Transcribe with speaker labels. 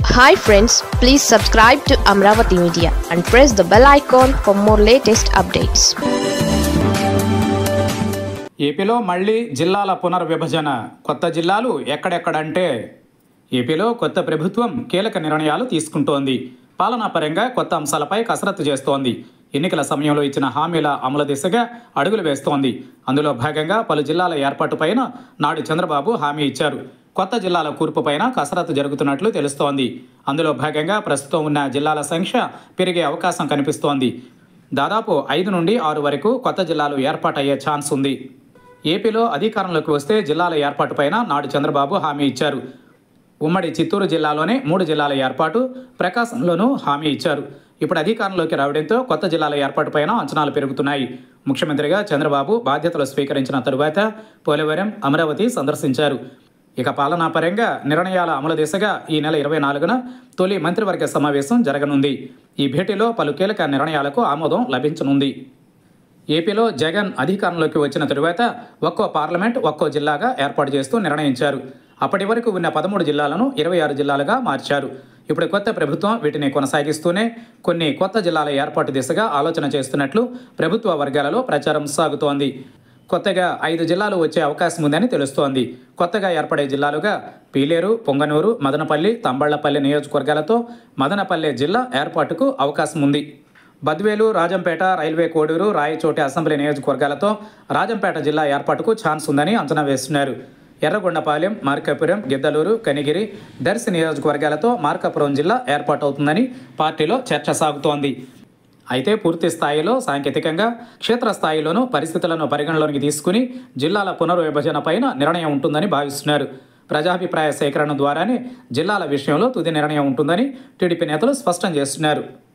Speaker 1: hi friends please subscribe to Amaravati media and press the bell icon for more latest updates
Speaker 2: ఏపీలో మళ్ళీ జిల్లాల పునర్విభజన కొత్త జిల్లాలు ఎక్కడెక్కడంటే ఏపీలో కొత్త ప్రభుత్వం కీలక నిర్ణయాలు తీసుకుంటోంది పాలనాపరంగా కొత్త అంశాలపై కసరత్తు చేస్తోంది ఎన్నికల సమయంలో ఇచ్చిన హామీల అమలు దిశగా అడుగులు వేస్తోంది అందులో భాగంగా పలు జిల్లాల ఏర్పాటుపైన నాడు చంద్రబాబు హామీ ఇచ్చారు కొత్త జిల్లాల కూర్పుపైన కసరత్తు జరుగుతున్నట్లు తెలుస్తోంది అందులో భాగంగా ప్రస్తుతం ఉన్న జిల్లాల సంఖ్య పెరిగే అవకాశం కనిపిస్తోంది దాదాపు ఐదు నుండి ఆరు వరకు కొత్త జిల్లాలు ఏర్పాటయ్యే ఛాన్స్ ఉంది ఏపీలో అధికారంలోకి వస్తే జిల్లాల ఏర్పాటుపైన నాడు చంద్రబాబు హామీ ఇచ్చారు ఉమ్మడి చిత్తూరు జిల్లాలోనే మూడు జిల్లాల ఏర్పాటు ప్రకాశంలోనూ హామీ ఇచ్చారు ఇప్పుడు అధికారంలోకి రావడంతో కొత్త జిల్లాల ఏర్పాటుపైన అంచనాలు పెరుగుతున్నాయి ముఖ్యమంత్రిగా చంద్రబాబు బాధ్యతలు స్వీకరించిన తరువాత పోలవరం అమరావతి సందర్శించారు ఇక పాలనాపరంగా నిర్ణయాల అమలు దిశగా ఈ నెల ఇరవై నాలుగున తొలి మంత్రివర్గ సమావేశం జరగనుంది ఈ భేటీలో పలు కీలక నిర్ణయాలకు ఆమోదం లభించనుంది ఏపీలో జగన్ అధికారంలోకి వచ్చిన తరువాత ఒక్కో పార్లమెంట్ ఒక్కో జిల్లాగా ఏర్పాటు చేస్తూ నిర్ణయించారు అప్పటి వరకు ఉన్న పదమూడు జిల్లాలను ఇరవై ఆరు జిల్లాలుగా మార్చారు ఇప్పుడు కొత్త ప్రభుత్వం వీటిని కొనసాగిస్తూనే కొన్ని కొత్త జిల్లాల ఏర్పాటు దిశగా ఆలోచన చేస్తున్నట్లు ప్రభుత్వ వర్గాలలో ప్రచారం సాగుతోంది కొత్తగా ఐదు జిల్లాలు వచ్చే అవకాశం ఉందని తెలుస్తోంది కొత్తగా ఏర్పడే జిల్లాలుగా పీలేరు పొంగనూరు మదనపల్లి తంబళ్లపల్లి నియోజకవర్గాలతో మదనపల్లె జిల్లా ఏర్పాటుకు అవకాశం ఉంది బద్వేలు రాజంపేట రైల్వే కోడూరు రాయచోటి అసెంబ్లీ నియోజకవర్గాలతో రాజంపేట జిల్లా ఏర్పాటుకు ఛాన్స్ ఉందని అంచనా వేస్తున్నారు ఎర్రగొండపాలెం మార్కాపురం గిద్దలూరు కనిగిరి దర్శి నియోజకవర్గాలతో మార్కాపురం జిల్లా ఏర్పాటవుతుందని పార్టీలో చర్చ సాగుతోంది అయితే పూర్తి స్థాయిలో సాంకేతికంగా క్షేత్రస్థాయిలోనూ పరిస్థితులను పరిగణలోకి తీసుకుని జిల్లాల పునర్విభజన పైన నిర్ణయం ఉంటుందని భావిస్తున్నారు ప్రజాభిప్రాయ సేకరణ ద్వారానే జిల్లాల విషయంలో తుది నిర్ణయం ఉంటుందని టీడీపీ నేతలు స్పష్టం చేస్తున్నారు